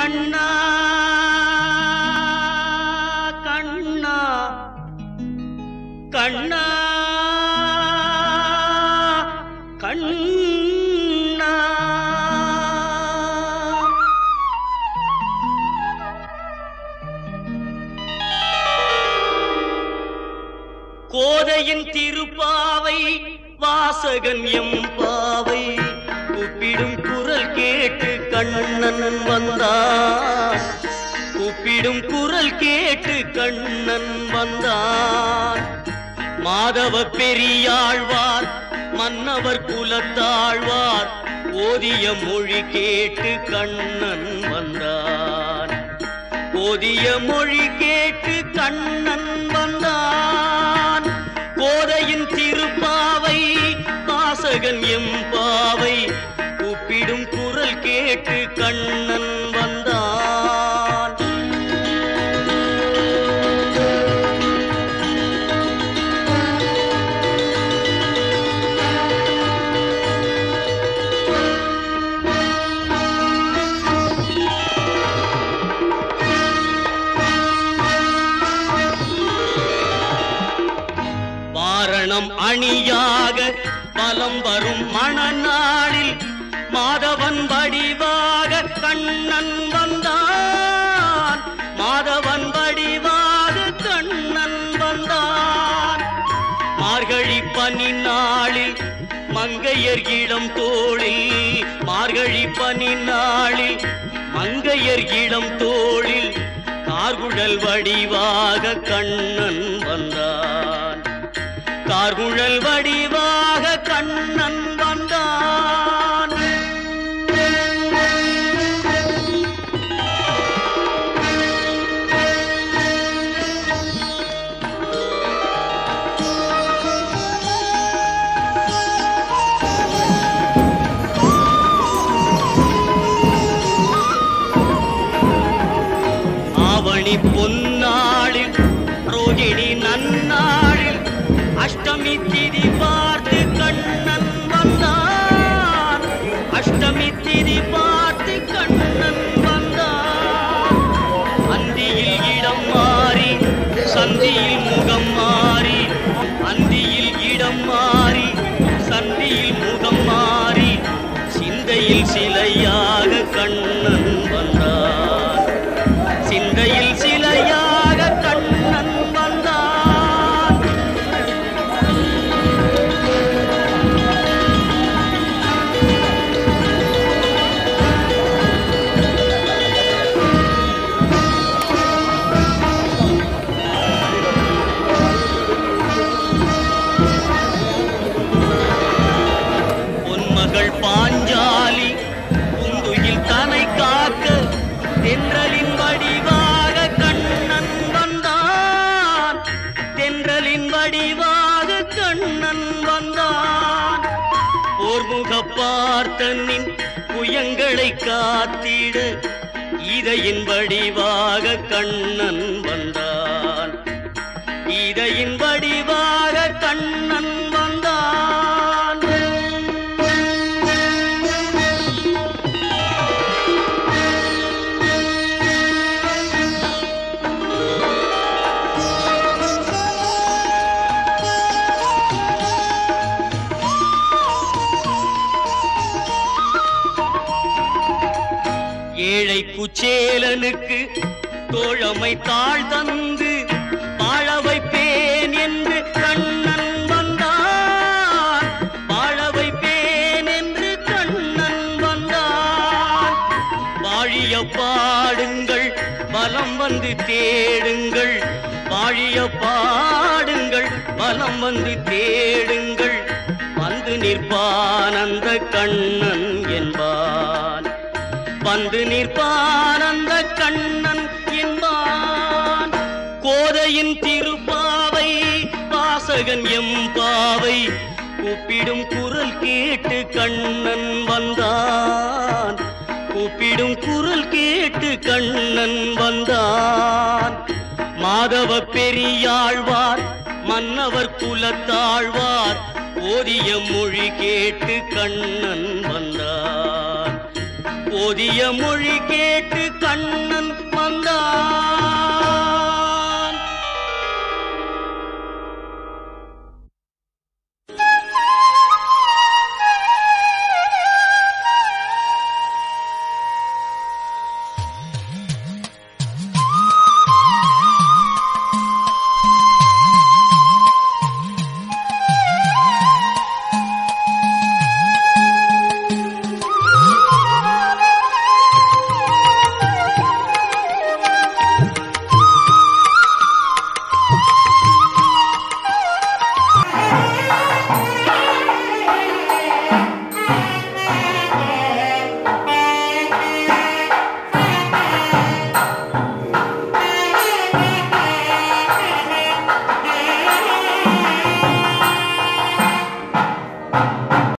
கண்ணா கண்ணா கண்ணா கண்ணா கோதையின் திருப்பாவை வாசகன் எம்பாவை கூப்பிடும் குரல் கேட்டு கண்ணன் வந்தான் கூப்பிடும் குரல் கேட்டு கண்ணன் வந்தான் மாதவ பெரியாழ்வார் மன்னவர் குலத்தாழ்வார் ஓதிய மொழி கேட்டு கண்ணன் வந்தான் ஓதிய மொழி கேட்டு கண்ணன் வந்தான் கோதையின் திருப்பாவை வாசகன் எம்பாவை கூப்பிடும் குரல் கேட்டு கண்ணன் வந்தான் வாரணம் அணியாக பலம் வரும் மணநாளில் மாதவன் வடிவாக கண்ணன் வந்தான் மாதவன் வடிவாக கண்ணன் வந்தான் மார்கழி பனி நாளில் மங்கையர் இளம் தோளில் மார்கழி பனி நாளில் மங்கையர் இளம் தோளில் கார்குழல் வடிவாக கண்ணன் வந்தான் கார்குழல் வடிவாக கண்ணன் வந்தான் ஆவணி பொன்னாளில் ரோகிணி நன்னாளில் அஷ்டமி திதி பார்த்து கண்ணன் வந்தான் அஷ்டமி திதி பார்த்து கண்ணன் வந்தான் அந்தியில் இடம் மாறி சந்தியில் முகம் மாறி அந்தியில் இடம் மாறி சந்தியில் முகம் மாறி சிந்தையில் சிலையாக கண்ணன் வந்தான் சிந்தையில் சிலையாக கண்ணன் வந்தான் பொன்மகள் பாஞ்சாலி பூந்துயில் தனை காக்க தென்றலின் வடிவாக கண்ணன் வந்தான் தென்றலின் வடிவாக கண்ணன் வந்தான் போர்முக பார்த்தனின் புயங்களை காத்திட இதையின் வடிவாக கண்ணன் வந்தான் இதையின் வடிவாக கண்ணன் வந்தான் ஏழை குச்சேலனுக்கு தோழமை தாழ் தந்து வாழ வைப்பேன் என்று கண்ணன் வந்தான் வாழ வைப்பேன் என்று கண்ணன் வந்தான் வாழிய பாடுங்கள் பலம் வந்து தேடுங்கள் வாழிய பாடுங்கள் பலம் வந்து தேடுங்கள் வந்து நிற்பான் அந்த கண்ணன் என்பான் வந்து நிற்பான் அந்த கண்ணன் என்பான் கோதையின் திருப்பாவை வாசகன் எம்பாவை கூப்பிடும் குரல் கேட்டு கண்ணன் வந்தான் கூப்பிடும் குரல் கேட்டு கண்ணன் வந்தான் மாதவ பெரியாழ்வார் மன்னவர் குலத்தாழ்வார் ஓதிய மொழி கேட்டு கண்ணன் வந்தான் ஓதிய மொழி கேட்டு கண்ணன் வந்தான்